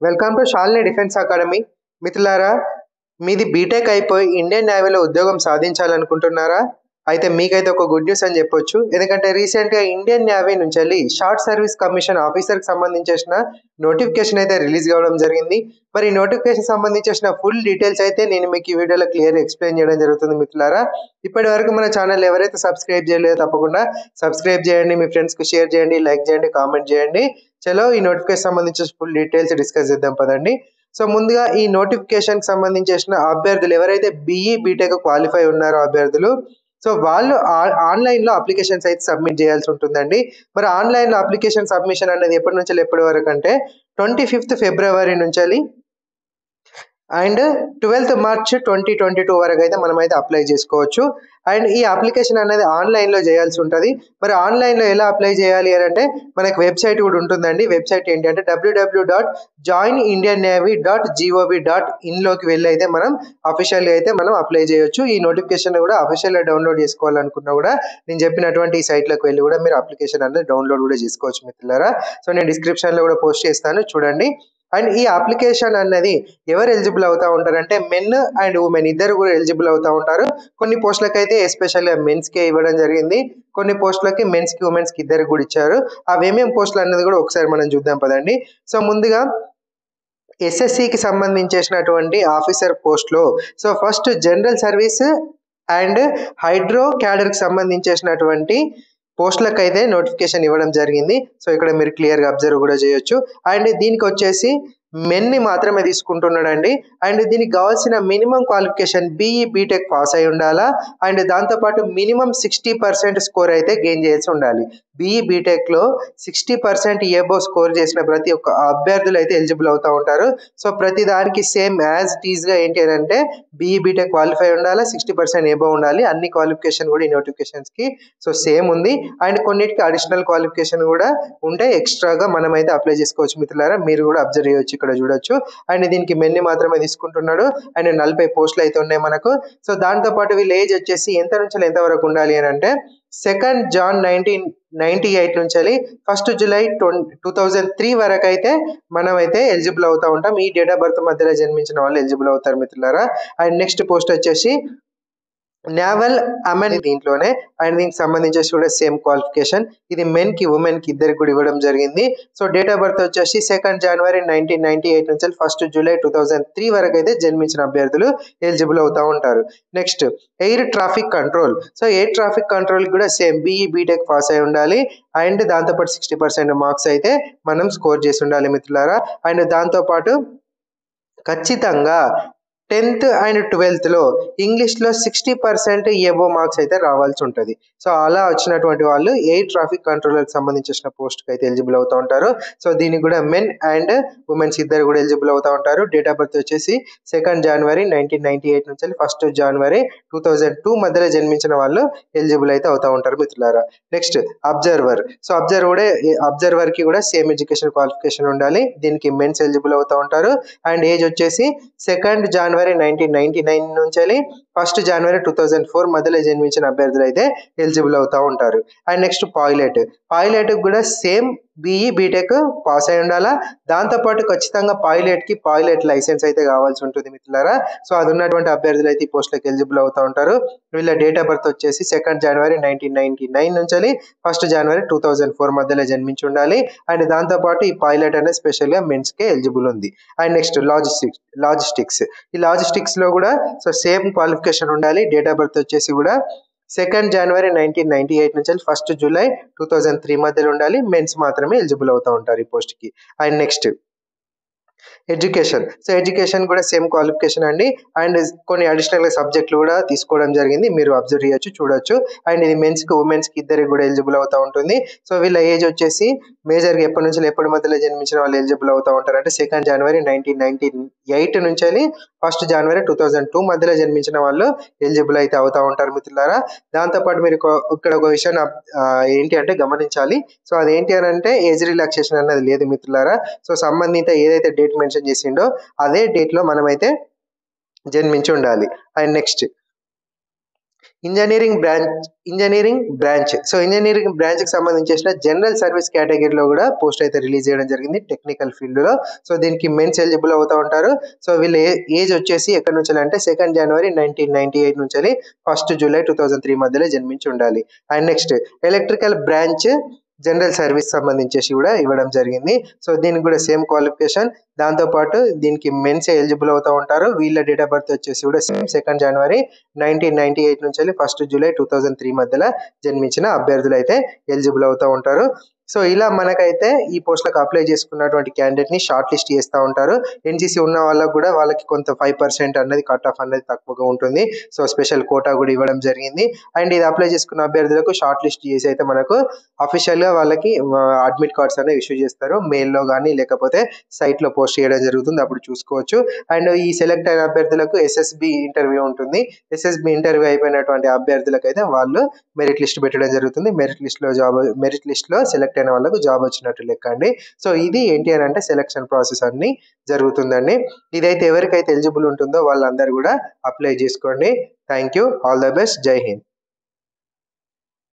welcome to Shalini Defence Academy మిత్రులారా మీది BTech అయిపోయి ఇండియన్ నేవీలో ఉద్యోగం సాధించాలనుకుంటున్నారా అయితే మీకైతే ఒక గుడ్ న్యూస్ అని చెప్పొచ్చు ఎందుకంటే రీసెంట్గా ఇండియన్ నేవీ నుంచి వెళ్ళి షార్ట్ సర్వీస్ కమిషన్ ఆఫీసర్కి సంబంధించిన నోటిఫికేషన్ అయితే రిలీజ్ కావడం జరిగింది మరి ఈ నోటిఫికేషన్ సంబంధించిన ఫుల్ డీటెయిల్స్ అయితే నేను మీకు ఈ వీడియోలో క్లియర్ ఎక్స్ప్లెయిన్ చేయడం జరుగుతుంది మిత్రులారా ఇప్పటి వరకు మన ఛానల్ ఎవరైతే సబ్స్క్రైబ్ చేయలేదో తప్పకుండా సబ్స్క్రైబ్ చేయండి మీ ఫ్రెండ్స్కి షేర్ చేయండి లైక్ చేయండి కామెంట్ చేయండి చలో ఈ నోటిఫికేషన్ సంబంధించిన ఫుల్ డీటెయిల్స్ డిస్కస్ చేద్దాం పదండి సో ముందుగా ఈ నోటిఫికేషన్ సంబంధించిన అభ్యర్థులు ఎవరైతే బీఈ బీటెక్ క్వాలిఫై ఉన్నారో అభ్యర్థులు సో వాళ్ళు ఆన్లైన్లో అప్లికేషన్స్ అయితే సబ్మిట్ చేయాల్సి ఉంటుందండి మరి ఆన్లైన్లో అప్లికేషన్ సబ్మిషన్ అనేది ఎప్పటి నుంచి ఎప్పటి వరకు అంటే ట్వంటీ ఫిఫ్త్ ఫిబ్రవరి నుంచి and twelfth March twenty twenty two వరకు అయితే మనం అయితే అప్లై చేసుకోవచ్చు అండ్ ఈ అప్లికేషన్ అనేది ఆన్లైన్లో చేయాల్సి ఉంటుంది మరి ఆన్లైన్లో ఎలా అప్లై చేయాలి అని అంటే మనకి వెబ్సైట్ కూడా ఉంటుందండి వెబ్సైట్ ఏంటి అంటే WW dot join Indian Navy dot GOV dot ఇన్లోకి వెళ్ళి అయితే మనం అఫీషియల్గా అయితే మనం అప్లై చేయొచ్చు ఈ నోటిఫికేషన్ కూడా అఫీషియల్గా డౌన్లోడ్ చేసుకోవాలనుకున్నా కూడా నేను చెప్పినటువంటి ఈ సైట్లోకి వెళ్ళి కూడా మీరు అప్లికేషన్ అనేది డౌన్లోడ్ కూడా చేసుకోవచ్చు మిత్రులారా సో నేను డిస్క్రిప్షన్లో కూడా పోస్ట్ చేస్తాను చూడండి అండ్ ఈ అప్లికేషన్ అన్నది ఎవరు ఎలిజిబుల్ అవుతా ఉంటారంటే మెన్ అండ్ ఉమెన్ ఇద్దరు కూడా ఎలిజిబుల్ అవుతా ఉంటారు కొన్ని పోస్టులకు అయితే ఎస్పెషల్గా మెన్స్కే ఇవ్వడం జరిగింది కొన్ని పోస్టులకి మెన్స్కి ఉమెన్స్కి ఇద్దరికి కూడా ఇచ్చారు అవి ఏమేమి పోస్టులు అన్నది కూడా ఒకసారి మనం చూద్దాం పదండి సో ముందుగా ఎస్ఎస్సికి సంబంధించేసినటువంటి ఆఫీసర్ పోస్ట్లో so first general service and hydro క్యాడర్కి సంబంధించేసినటువంటి పోస్టులకు అయితే నోటిఫికేషన్ ఇవ్వడం జరిగింది సో ఇక్కడ మీరు క్లియర్గా అబ్జర్వ్ కూడా చేయొచ్చు అండ్ దీనికి వచ్చేసి మెన్ని మాత్రమే తీసుకుంటున్నాడండి అండ్ దీనికి కావాల్సిన minimum qualification BE BTech pass అయి ఉండాలా అండ్ దాంతోపాటు మినిమం సిక్స్టీ పర్సెంట్ స్కోర్ అయితే గెయిన్ చేసి ఉండాలి బీఈ బీటెక్లో సిక్స్టీ పర్సెంట్ ఏబో స్కోర్ చేసిన ప్రతి ఒక్క అభ్యర్థులు అయితే ఎలిజిబుల్ అవుతూ ఉంటారు సో ప్రతి దానికి సేమ్ యాజ్ టీజ్గా ఏంటి అని అంటే బీఈ బీటెక్ క్వాలిఫై ఉండాలా సిక్స్టీ పర్సెంట్ ఏబో ఉండాలి అన్ని క్వాలిఫికేషన్ కూడా ఈ నోటిఫికేషన్స్కి సో సేమ్ ఉంది అండ్ కొన్నిటికి అడిషనల్ క్వాలిఫికేషన్ కూడా ఉంటే ఎక్స్ట్రాగా మనం అయితే అప్లై చేసుకోవచ్చు మిత్రులారా మీరు కూడా అబ్జర్వ్ చేయొచ్చు ఇక్కడ చూడొచ్చు అండ్ దీనికి మెన్ని మాత్రమే తీసుకుంటున్నాడు అండ్ నలభై పోస్టులు అయితే ఉన్నాయి మనకు సో దాంతోపాటు వీళ్ళ ఏజ్ వచ్చేసి ఎంత నుంచి ఎంత వరకు ఉండాలి అని అంటే second Jan nineteen ninety eight నుంచి first July twenty two thousand three వరకు అయితే మనం అయితే ఎలిజిబుల్ అవుతూ ఉంటాం ఈ డేట్ ఆఫ్ బర్త్ మధ్యలో జన్మించిన వాళ్ళు ఎలిజిబుల్ అవుతారు మిత్రులారా అండ్ నెక్స్ట్ పోస్ట్ వచ్చేసి నేవల్ అమెన్ దీంట్లోనే అండ్ దీనికి సంబంధించి కూడా సేమ్ క్వాలిఫికేషన్ ఇది మెన్ కి ఉమెన్ కి ఇద్దరికి కూడా ఇవ్వడం జరిగింది సో డేట్ ఆఫ్ బర్త్ వచ్చేసి second January nineteen ninety eight నుంచి first July two thousand three వరకు అయితే జన్మించిన అభ్యర్థులు ఎలిజిబుల్ అవుతూ ఉంటారు next air traffic control so air traffic control కూడా సేమ్ బీఈ బీటెక్ పాస్ అయి ఉండాలి అండ్ దాంతోపాటు సిక్స్టీ పర్సెంట్ మార్క్స్ అయితే మనం స్కోర్ చేసి ఉండాలి మిత్రులారా అండ్ దాంతోపాటు ఖచ్చితంగా టెన్త్ అండ్ ట్వెల్త్లో ఇంగ్లీష్లో సిక్స్టీ పర్సెంట్ ఏబో మార్క్స్ అయితే రావాల్సి ఉంటుంది సో అలా వచ్చినటువంటి వాళ్ళు ఎయిర్ ట్రాఫిక్ కంట్రోలర్కి సంబంధించిన పోస్ట్కి అయితే ఎలిజిబుల్ అవుతూ ఉంటారు సో దీనికి కూడా మెన్ అండ్ ఉమెన్స్ ఇద్దరు కూడా ఎలిజిబుల్ అవుతూ ఉంటారు డేట్ ఆఫ్ బర్త్ వచ్చేసి second January nineteen ninety eight నుంచి first January two thousand two మధ్యలో జన్మించిన వాళ్ళు ఎలిజిబుల్ అయితే అవుతూ ఉంటారు మిత్రులారా నెక్స్ట్ అబ్జర్వర్ సో అబ్జర్వర్ కూడా అబ్జర్వర్కి కూడా సేమ్ ఎడ్యుకేషన్ క్వాలిఫికేషన్ ఉండాలి దీనికి మెన్స్ ఎలిజిబుల్ అవుతూ ఉంటారు అండ్ ఏజ్ వచ్చేసి second January nineteen ninety nine నుంచి first January two thousand four మధ్యలో జన్మించిన అభ్యర్థులు అయితే ఎలిజిబుల్ అవుతూ ఉంటారు అండ్ నెక్స్ట్ పాయిలెట్ పాయిలెట్ కూడా సేమ్ బీఈ బీటెక్ పాస్ అయి ఉండాలా దాంతోపాటు ఖచ్చితంగా పాయిలెట్కి పాయిలెట్ లైసెన్స్ అయితే కావాల్సి ఉంటుంది మిత్రులారా సో అది ఉన్నటువంటి అభ్యర్థులు అయితే ఈ పోస్టులకు ఎలిజిబుల్ అవుతూ ఉంటారు వీళ్ళ డేట్ ఆఫ్ బర్త్ వచ్చేసి second January nineteen ninety nine నుంచి first January two thousand four మధ్యలో జన్మించి ఉండాలి అండ్ దాంతోపాటు ఈ పైలట్ అనేది స్పెషల్గా మెన్స్కే ఎలిజిబుల్ ఉంది అండ్ నెక్స్ట్ లాజిస్టిక్స్ లాజిస్టిక్స్ ఈ లాజిస్టిక్స్లో కూడా సో సేమ్ క్వాలిఫికేషన్ ఉండాలి డేట్ ఆఫ్ బర్త్ వచ్చేసి కూడా second January nineteen ninety eight నుంచి first July two thousand three మధ్యలో ఉండాలి మెన్స్ మాత్రమే ఎలిజిబుల్ అవుతూ ఉంటారు ఈ పోస్ట్కి and next education so education కూడా సేమ్ క్వాలిఫికేషన్ అండి అండ్ కొన్ని అడిషనల్ సబ్జెక్టులు కూడా తీసుకోవడం జరిగింది మీరు అబ్జర్వ్ చేయొచ్చు చూడొచ్చు అండ్ ఇది మెన్స్కి ఉమెన్స్కి ఇద్దరికి కూడా ఎలిజిబుల్ అవుతూ ఉంటుంది సో వీళ్ళ ఏజ్ వచ్చేసి మేజర్గా ఎప్పటి నుంచి ఎప్పటి మధ్యలో జన్మించిన వాళ్ళు ఎలిజిబుల్ అవుతూ ఉంటారు అంటే second January nineteen ninety eight నుంచి first January two thousand two మధ్యలో జన్మించిన వాళ్ళు ఎలిజిబుల్ అయితే అవుతూ ఉంటారు మిత్రులారా దాంతోపాటు మీరు ఇక్కడ ఒక విషయం ఏంటి అంటే గమనించాలి సో అదేంటి అని అంటే ఏజ్ రిలాక్సేషన్ అన్నది లేదు మిత్రులారా సో సంబంధిత ఏదైతే డేట్ మెన్షన్ చేసిండో అదే డేట్లో మనమైతే జన్మించి ఉండాలి and next engineering branch engineering branch so engineering బ్రాంచ్కి సంబంధించిన జనరల్ సర్వీస్ కేటగిరీలో కూడా పోస్ట్ అయితే రిలీజ్ చేయడం జరిగింది టెక్నికల్ ఫీల్డ్లో సో దీనికి మెన్స్ ఎలిజిబుల్ అవుతూ ఉంటారు సో వీళ్ళ ఏజ్ వచ్చేసి ఎక్కడి నుంచి అంటే second January nineteen ninety eight నుంచి first July two thousand three మధ్యలో జన్మించి ఉండాలి and next electrical branch general service సంబంధించేసి కూడా ఇవ్వడం జరిగింది సో దీనికి కూడా సేమ్ క్వాలిఫికేషన్ దాంతోపాటు దీనికి మెన్స్ ఎలిజిబుల్ అవుతూ ఉంటారు వీళ్ళ డేట్ ఆఫ్ బర్త్ వచ్చేసి కూడా same second January nineteen ninety eight నుంచి వెళ్ళి first July two thousand three మధ్యలో జన్మించిన అభ్యర్థులు అయితే ఎలిజిబుల్ అవుతూ ఉంటారు సో ఇలా మనకైతే ఈ పోస్టులకు అప్లై చేసుకున్నటువంటి క్యాండిడేట్ని షార్ట్ లిస్ట్ చేస్తూ ఉంటారు ఎన్సీసీ ఉన్న వాళ్ళకు కూడా వాళ్ళకి కొంత ఫైవ్ పర్సెంట్ అనేది కట్ ఆఫ్ అనేది తక్కువగా ఉంటుంది సో స్పెషల్ కోటా కూడా ఇవ్వడం జరిగింది అండ్ ఇది అప్లై చేసుకున్న అభ్యర్థులకు షార్ట్ లిస్ట్ చేసి అయితే మనకు అఫీషియల్గా వాళ్ళకి అడ్మిట్ కార్డ్స్ అనేవి ఇష్యూ చేస్తారు మెయిల్లో కానీ లేకపోతే సైట్లో పోస్ట్ చేయడం జరుగుతుంది అప్పుడు చూసుకోవచ్చు అండ్ ఈ సెలెక్ట్ అయిన అభ్యర్థులకు ఎస్ఎస్బి ఇంటర్వ్యూ ఉంటుంది ఎస్ఎస్బి ఇంటర్వ్యూ అయిపోయినటువంటి అభ్యర్థులకు అయితే వాళ్ళు మెరిట్ లిస్ట్ పెట్టడం జరుగుతుంది మెరిట్ లిస్ట్లో జాబ్ మెరిట్ లిస్ట్లో సెలెక్ట్ అయిన వాళ్ళకు జాబ్ వచ్చినట్టు లెక్క అండి సో ఇది ఏంటి అని అంటే సెలక్షన్ ప్రాసెస్ అన్ని జరుగుతుందండి ఇదైతే ఎవరికైతే ఎలిజిబుల్ ఉంటుందో వాళ్ళందరూ కూడా అప్లై చేసుకోండి thank you all the best జై హింద్